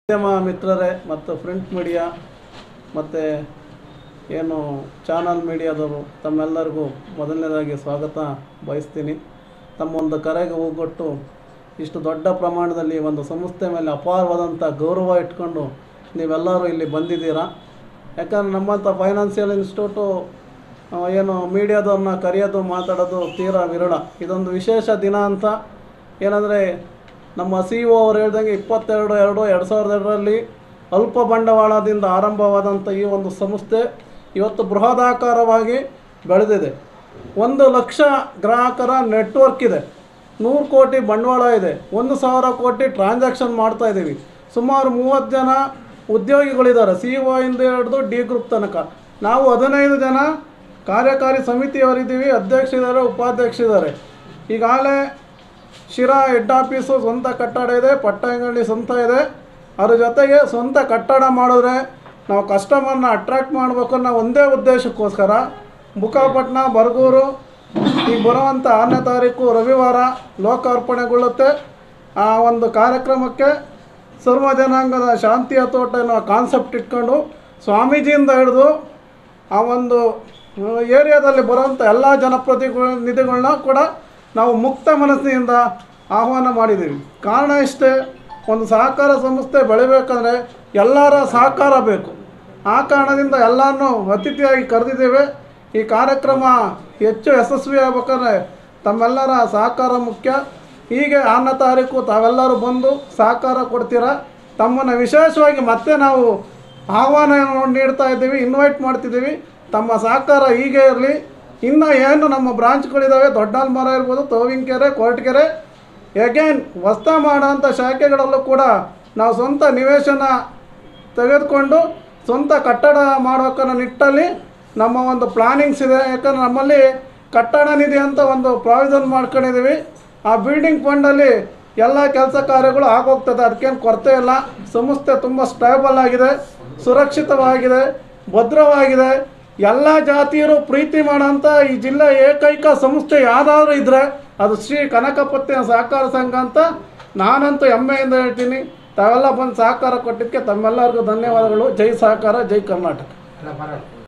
ಮಾಧ್ಯಮ ಮಿತ್ರರೇ ಮತ್ತು ಪ್ರಿಂಟ್ ಮೀಡಿಯಾ ಮತ್ತು ಏನು ಚಾನಲ್ ಮೀಡಿಯಾದವರು ತಮ್ಮೆಲ್ಲರಿಗೂ ಮೊದಲನೇದಾಗಿ ಸ್ವಾಗತ ಬಯಸ್ತೀನಿ ತಮ್ಮ ಒಂದು ಕರೆಗೆ ಹೋಗೊಟ್ಟು ಇಷ್ಟು ದೊಡ್ಡ ಪ್ರಮಾಣದಲ್ಲಿ ಒಂದು ಸಂಸ್ಥೆ ಮೇಲೆ ಅಪಾರವಾದಂಥ ಗೌರವ ಇಟ್ಕೊಂಡು ನೀವೆಲ್ಲರೂ ಇಲ್ಲಿ ಬಂದಿದ್ದೀರಾ ಯಾಕಂದ್ರೆ ನಮ್ಮಂಥ ಫೈನಾನ್ಷಿಯಲ್ ಇನ್ಸ್ಟಿಟ್ಯೂಟು ಆ, ಏನು ಮೀಡಿಯಾದವ್ರನ್ನ ಕರೆಯೋದು ಮಾತಾಡೋದು ತೀರಾ ವಿರಳ ಇದೊಂದು ವಿಶೇಷ ದಿನ ಅಂತ ಏನಂದರೆ ನಮ್ಮ ಸಿ ಒ ಅವ್ರು ಹೇಳ್ದಂಗೆ ಇಪ್ಪತ್ತೆರಡು ಎರಡು ಎರಡು ಸಾವಿರದ ಎರಡರಲ್ಲಿ ಅಲ್ಪ ಬಂಡವಾಳದಿಂದ ಆರಂಭವಾದಂಥ ಈ ಒಂದು ಸಂಸ್ಥೆ ಇವತ್ತು ಬೃಹದಾಕಾರವಾಗಿ ಬೆಳೆದಿದೆ ಒಂದು ಲಕ್ಷ ಗ್ರಾಹಕರ ನೆಟ್ವರ್ಕ್ ಇದೆ ನೂರು ಕೋಟಿ ಬಂಡವಾಳ ಇದೆ ಒಂದು ಸಾವಿರ ಕೋಟಿ ಟ್ರಾನ್ಸಾಕ್ಷನ್ ಮಾಡ್ತಾ ಇದ್ದೀವಿ ಸುಮಾರು ಮೂವತ್ತು ಜನ ಉದ್ಯೋಗಿಗಳಿದ್ದಾರೆ ಸಿ ಒ ಇಂದ ಹಿಡಿದು ಡಿ ಗ್ರೂಪ್ ತನಕ ನಾವು ಹದಿನೈದು ಜನ ಕಾರ್ಯಕಾರಿ ಸಮಿತಿಯವರಿದ್ದೀವಿ ಅಧ್ಯಕ್ಷರಿದ್ದಾರೆ ಉಪಾಧ್ಯಕ್ಷರಿದ್ದಾರೆ ಈಗಾಗಲೇ ಶಿರಾ ಹೆಡ್ ಆಫೀಸು ಸ್ವಂತ ಕಟ್ಟಡ ಇದೆ ಪಟ್ಟಂಗಳ್ಳಿ ಸ್ವಂತ ಇದೆ ಅದ್ರ ಜೊತೆಗೆ ಸ್ವಂತ ಕಟ್ಟಡ ಮಾಡಿದ್ರೆ ನಾವು ಕಸ್ಟಮರ್ನ ಅಟ್ರಾಕ್ಟ್ ಮಾಡಬೇಕು ಅನ್ನೋ ಒಂದೇ ಉದ್ದೇಶಕ್ಕೋಸ್ಕರ ಬುಕ್ಕಾಪಟ್ಟಣ ಬರಗೂರು ಈಗ ಬರುವಂಥ ಆರನೇ ತಾರೀಕು ರವಿವಾರ ಲೋಕಾರ್ಪಣೆಗೊಳ್ಳುತ್ತೆ ಆ ಒಂದು ಕಾರ್ಯಕ್ರಮಕ್ಕೆ ಸರ್ವ ಜನಾಂಗದ ಶಾಂತಿಯ ತೋಟ ಅನ್ನೋ ಕಾನ್ಸೆಪ್ಟ್ ಇಟ್ಕೊಂಡು ಸ್ವಾಮೀಜಿಯಿಂದ ಹಿಡಿದು ಆ ಒಂದು ಏರಿಯಾದಲ್ಲಿ ಬರುವಂಥ ಎಲ್ಲ ಜನಪ್ರತಿನಿಧಿಗಳನ್ನ ಕೂಡ ನಾವು ಮುಕ್ತ ಮನಸ್ಸಿನಿಂದ ಆಹ್ವಾನ ಮಾಡಿದ್ದೀವಿ ಕಾರಣ ಇಷ್ಟೇ ಒಂದು ಸಹಕಾರ ಸಂಸ್ಥೆ ಬೆಳಿಬೇಕಂದ್ರೆ ಎಲ್ಲರ ಸಹಕಾರ ಬೇಕು ಆ ಕಾರಣದಿಂದ ಎಲ್ಲರನ್ನೂ ಅತಿಥಿಯಾಗಿ ಕರೆದಿದ್ದೇವೆ ಈ ಕಾರ್ಯಕ್ರಮ ಹೆಚ್ಚು ಯಶಸ್ವಿ ಆಗ್ಬೇಕಂದ್ರೆ ತಮ್ಮೆಲ್ಲರ ಸಹಕಾರ ಮುಖ್ಯ ಹೀಗೆ ಆರನೇ ತಾರೀಕು ತಾವೆಲ್ಲರೂ ಬಂದು ಸಹಕಾರ ಕೊಡ್ತೀರಾ ತಮ್ಮನ್ನು ವಿಶೇಷವಾಗಿ ಮತ್ತೆ ನಾವು ಆಹ್ವಾನ ನೀಡ್ತಾ ಇದ್ದೀವಿ ಇನ್ವೈಟ್ ಮಾಡ್ತಿದ್ದೀವಿ ತಮ್ಮ ಸಹಕಾರ ಹೀಗೆ ಇರಲಿ ಇನ್ನು ಏನು ನಮ್ಮ ಬ್ರಾಂಚ್ಗಳಿದ್ದಾವೆ ದೊಡ್ಡಲ್ಮರ ಇರ್ಬೋದು ತೋವಿನಕೆರೆ ಕೊರಟಗೆರೆ ಎಗೇನ್ ಹೊಸ್ತ ಮಾಡೋಂಥ ಶಾಖೆಗಳಲ್ಲೂ ಕೂಡ ನಾವು ಸ್ವಂತ ನಿವೇಶನ ತೆಗೆದುಕೊಂಡು ಸ್ವಂತ ಕಟ್ಟಡ ಮಾಡೋಕ್ಕನ್ನ ನಿಟ್ಟಲ್ಲಿ ನಮ್ಮ ಒಂದು ಪ್ಲಾನಿಂಗ್ಸ್ ಇದೆ ಯಾಕಂದ್ರೆ ನಮ್ಮಲ್ಲಿ ಕಟ್ಟಡ ನಿಧಿ ಅಂತ ಒಂದು ಪ್ರಾವಿಷನ್ ಮಾಡ್ಕೊಂಡಿದ್ದೀವಿ ಆ ಬಿಲ್ಡಿಂಗ್ ಫಂಡಲ್ಲಿ ಎಲ್ಲ ಕೆಲಸ ಕಾರ್ಯಗಳು ಆಗೋಗ್ತದೆ ಅದಕ್ಕೇನು ಕೊರತೆ ಇಲ್ಲ ಸಂಸ್ಥೆ ತುಂಬ ಸ್ಟೇಬಲ್ ಆಗಿದೆ ಸುರಕ್ಷಿತವಾಗಿದೆ ಭದ್ರವಾಗಿದೆ ಎಲ್ಲ ಜಾತಿಯರು ಪ್ರೀತಿ ಮಾಡೋಂಥ ಈ ಜಿಲ್ಲೆ ಏಕೈಕ ಸಂಸ್ಥೆ ಯಾವುದಾದ್ರೂ ಇದ್ದರೆ ಅದು ಶ್ರೀ ಕನಕಪತ್ತಿನ ಸಹಕಾರ ಸಂಘ ಅಂತ ನಾನಂತೂ ಹೆಮ್ಮೆಯಿಂದ ಹೇಳ್ತೀನಿ ತಾವೆಲ್ಲ ಬಂದು ಸಹಕಾರ ಕೊಟ್ಟಿದ್ದಕ್ಕೆ ತಮ್ಮೆಲ್ಲರಿಗೂ ಧನ್ಯವಾದಗಳು ಜೈ ಸಹಕಾರ ಜೈ ಕರ್ನಾಟಕ